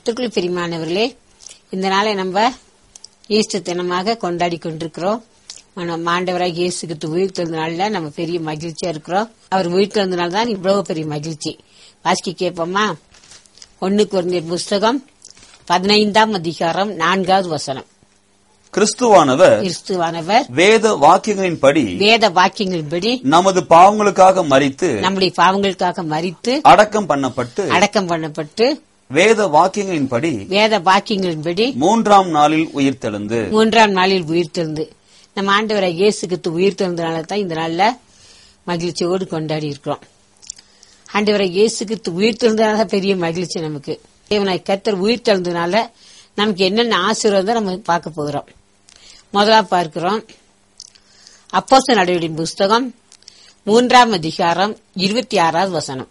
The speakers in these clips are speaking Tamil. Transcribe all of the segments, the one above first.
கத்திற்குள் பிரிமானவர்களே இந்த நாளை நம்ம ஈஸ்டர் தினமாக கொண்டாடி கொண்டிருக்கிறோம் நம்ம ஆண்டவராக இயேசுக்கு உயிர் நாள்ல நம்ம பெரிய மகிழ்ச்சியா இருக்கிறோம் அவர் உயிர் திறந்தனால தான் இவ்வளவு பெரிய மகிழ்ச்சி வாசிக்க கேட்போமா ஒன்னு குறைந்த புஸ்தகம் பதினைந்தாம் அதிகாரம் நான்காவது வசனம் கிறிஸ்துவானவர் கிறிஸ்துவானவர் வேத வாக்கியங்களின்படி வேத வாக்கியங்களின்படி நமது பாவங்களுக்காக மரித்து நம்முடைய பாவங்களுக்காக மறித்து அடக்கம் பண்ணப்பட்டு அடக்கம் பண்ணப்பட்டு வேத வாக்கியங்களின்படி வேத வாக்கியங்களின்படி மூன்றாம் நாளில் உயிர்த்தெழுந்து மூன்றாம் நாளில் உயிர்த்தெழுந்து நம்ம ஆண்டவரை இயேசுக்கு உயிர்த்தெழுந்தனால தான் இந்த நாள்ல மகிழ்ச்சியோடு கொண்டாடி இருக்கிறோம் ஆண்டவரை இயேசுக்கு உயிர்த்தெழுந்தனால தான் பெரிய மகிழ்ச்சி நமக்கு தேவனாய் கத்தர் உயிர்த்தெழுந்தனால நமக்கு என்னென்ன ஆசீர்வாதம் நம்ம பார்க்க போகிறோம் முதலா பார்க்கிறோம் அப்போஸ்தல நடவடிக்கை புஸ்தகம் மூன்றாம் அதிகாரம் இருபத்தி ஆறாவது வசனம்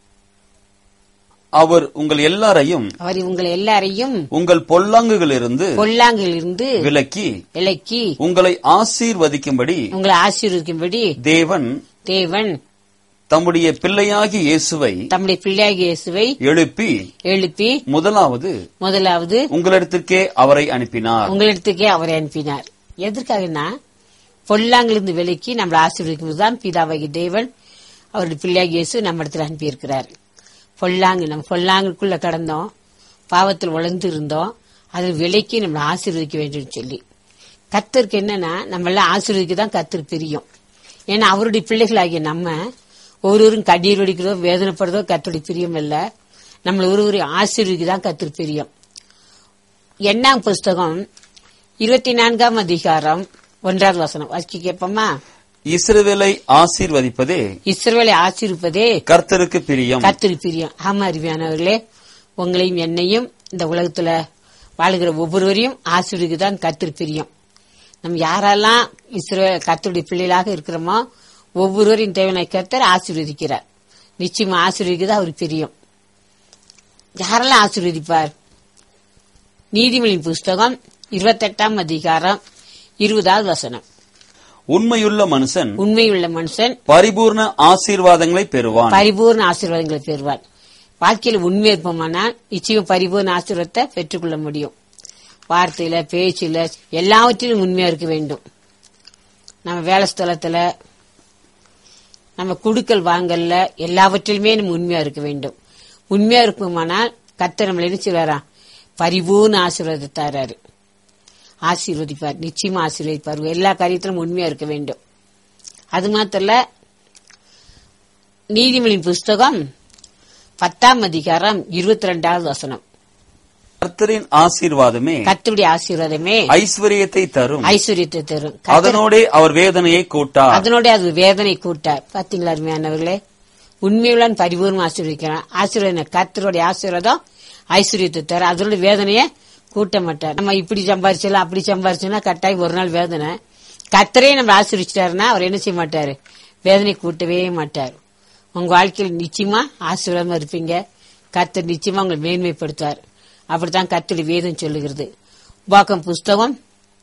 அவர் உங்கள் எல்லாரையும் அவர் உங்களை எல்லாரையும் உங்கள் பொல்லாங்குகளிலிருந்து பொல்லாங்கிலிருந்து விலக்கி விலக்கி உங்களை ஆசீர்வதிக்கும்படி உங்களை ஆசீர்வதிக்கும்படி தேவன் தேவன் தம்முடைய பிள்ளையாகி இயேசுவை தம்முடைய பிள்ளையாகிய இயேசுவை எழுப்பி எழுப்பி முதலாவது முதலாவது உங்களிடத்திற்கே அவரை அனுப்பினார் உங்களிடத்துக்கே அவரை அனுப்பினார் எதற்காகனா பொல்லாங்கிலிருந்து விலக்கி நம்மளை ஆசீர்வதிக்கும் தான் பிதாவாகி தேவன் அவருடைய பிள்ளையாகி இயேசு நம்ம இடத்துல அனுப்பியிருக்கிறார் பொல்லாங்கு நம்ம பொல்லாங்குக்குள்ள கடந்தோம் பாவத்தில் உழந்து இருந்தோம் அதில் விலைக்கு நம்மளை ஆசீர்வதிக்க வேண்டும் சொல்லி கத்தருக்கு என்னன்னா நம்ம எல்லாம் ஆசீர்வதிக்க தான் கத்தர் பிரியும் ஏன்னா அவருடைய பிள்ளைகளாகிய நம்ம ஒருவரும் கண்ணீர் வடிக்கிறதோ வேதனைப்படுறதோ கத்தருடைய பிரியம் இல்ல நம்மள ஒருவரையும் ஆசீர்வதிக்க தான் கத்தர் பிரியம் எண்ணாம் புஸ்தகம் இருபத்தி நான்காம் அதிகாரம் ஒன்றாவது வசனம் வாசிக்க கேட்போமா இஸ்ரவேலை ஆசீர்வதிப்பதே இஸ்ரவேலை ஆசீர்வதே கர்த்தருக்கு பிரியம் கத்திரி பிரியம் ஆமா அருமையானவர்களே உங்களையும் என்னையும் இந்த உலகத்துல வாழுகிற ஒவ்வொருவரையும் ஆசீர்வதிக்கு தான் கத்திரி பிரியம் நம்ம யாரெல்லாம் இஸ்ரோ கத்தருடைய பிள்ளைகளாக இருக்கிறோமோ ஒவ்வொருவரையும் தேவனை கர்த்தர் ஆசீர்வதிக்கிறார் நிச்சயமா ஆசீர்வதிக்கிறது அவருக்கு பிரியம் யாரெல்லாம் ஆசீர்வதிப்பார் நீதிமொழியின் புஸ்தகம் இருபத்தெட்டாம் அதிகாரம் இருபதாவது வசனம் உண்மையுள்ள மனுஷன் உண்மையுள்ள மனுஷன் பரிபூர்ண ஆசீர்வாதங்களை பெறுவான் பரிபூர்ண ஆசீர்வாதங்களை பெறுவார் வாழ்க்கையில் உண்மை இருப்போமானால் நிச்சயம் பரிபூர்ண ஆசீர்வாதத்தை பெற்றுக்கொள்ள முடியும் வார்த்தையில பேச்சில எல்லாவற்றிலும் உண்மையா இருக்க வேண்டும் நம்ம வேலை ஸ்தலத்துல நம்ம குடுக்கல் வாங்கல்ல எல்லாவற்றிலுமே நம்ம உண்மையா இருக்க வேண்டும் உண்மையா இருக்குமானால் கத்த நம்மள என்ன செய்வாரா பரிபூர்ண ஆசீர்வாதத்தை தராரு ஆசீர்வதிப்பார் நிச்சயமா ஆசீர்வதிப்பார் எல்லா காரியத்திலும் உண்மையா இருக்க வேண்டும் அது மாத்திரல நீதிமொழியின் புஸ்தகம் பத்தாம் அதிகாரம் இருபத்தி ரெண்டாவது வசனம் கர்த்தரின் ஆசீர்வாதமே கத்துடைய ஆசீர்வாதமே ஐஸ்வர்யத்தை தரும் ஐஸ்வர்யத்தை தரும் கர்த்தர் அதனோடே அவர் வேதனையை கூட்டார் அதனோட அது வேதனை கூட்டார் பாத்தீங்களா அருமையானவர்களே உண்மையுடன் பரிபூர்ணம் ஆசீர்வதிக்கிறான் ஆசீர்வாதம் கர்த்தருடைய ஆசீர்வாதம் ஐஸ்வர்யத்தை தர அதனோட வேதனைய கூட்ட மாட்டார் நம்ம இப்படி சம்பாரிச்சலாம் அப்படி சம்பாரிச்சோம்னா கட்டாயம் ஒரு நாள் வேதனை கர்த்தரே நம்ம ஆசீர்வச்சிட்டாருன்னா அவர் என்ன செய்ய மாட்டாரு வேதனை கூட்டவே மாட்டார் உங்க வாழ்க்கையில் நிச்சயமா ஆசீர்வாதமா இருப்பீங்க கர்த்தர் நிச்சயமா உங்களை மேன்மைப்படுத்துவார் அப்படித்தான் கர்த்தருடைய வேதம் சொல்லுகிறது உபாகம் புஸ்தகம்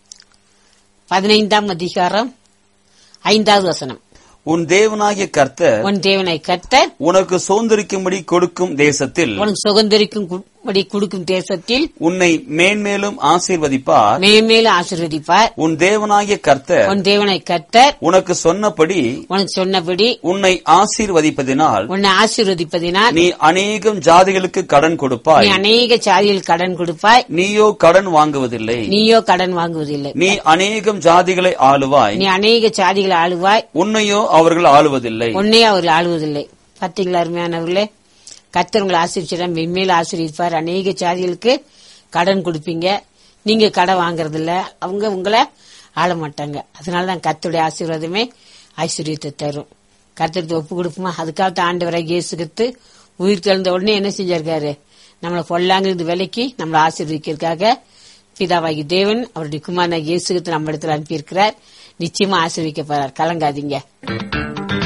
பதினைந்தாம் அதிகாரம் ஐந்தாவது வசனம் உன் தேவனாகிய கர்த்தர் உன் தேவனை கர்த்தர் உனக்கு சுதந்திரிக்கும்படி கொடுக்கும் தேசத்தில் உனக்கு சுதந்திரிக்கும் படி கொடுக்கும் தேசத்தில் உன்னை மேன்மேலும் ஆசீர்வதிப்பார் மேன்மேலும் ஆசீர்வதிப்பார் உன் தேவனாகிய கர்த்தர் உன் தேவனை கர்த்தர் உனக்கு சொன்னபடி உனக்கு சொன்னபடி உன்னை ஆசீர்வதிப்பதினால் உன்னை ஆசீர்வதிப்பதினால் நீ அநேகம் ஜாதிகளுக்கு கடன் நீ கொடுப்பாய் அநேக சாதியில் கடன் கொடுப்பாய் நீயோ கடன் வாங்குவதில்லை நீயோ கடன் வாங்குவதில்லை நீ அநேகம் ஜாதிகளை ஆளுவாய் நீ அநேக சாதிகளை ஆளுவாய் உன்னையோ அவர்கள் ஆளுவதில்லை உன்னையே அவர் ஆளுவதில்லை பாத்தீங்களா அருமையானவர்களே கர்த்தர் உங்களை ஆசிரிச்சிடா மென்மேல் ஆசிரியப்பார் அநேக சாதிகளுக்கு கடன் கொடுப்பீங்க நீங்க கடன் வாங்குறது இல்ல அவங்க உங்களை ஆள மாட்டாங்க அதனாலதான் கர்த்தருடைய ஆசீர்வாதமே ஐஸ்வர்யத்தை தரும் கர்த்தருக்கு ஒப்பு கொடுப்போமா அதுக்காக ஆண்டவரை இயேசுகித்து உயிர் தெழுந்த உடனே என்ன செஞ்சிருக்காரு நம்மளை பொல்லாங்கிருந்து விலைக்கு நம்மளை ஆசீர்வதிக்கிறதுக்காக பிதாவாகி தேவன் அவருடைய குமாரனை இயேசுகித்து நம்ம இடத்துல அனுப்பியிருக்கிறார் நிச்சயமா ஆசீர்விக்க போறார் கலங்காதீங்க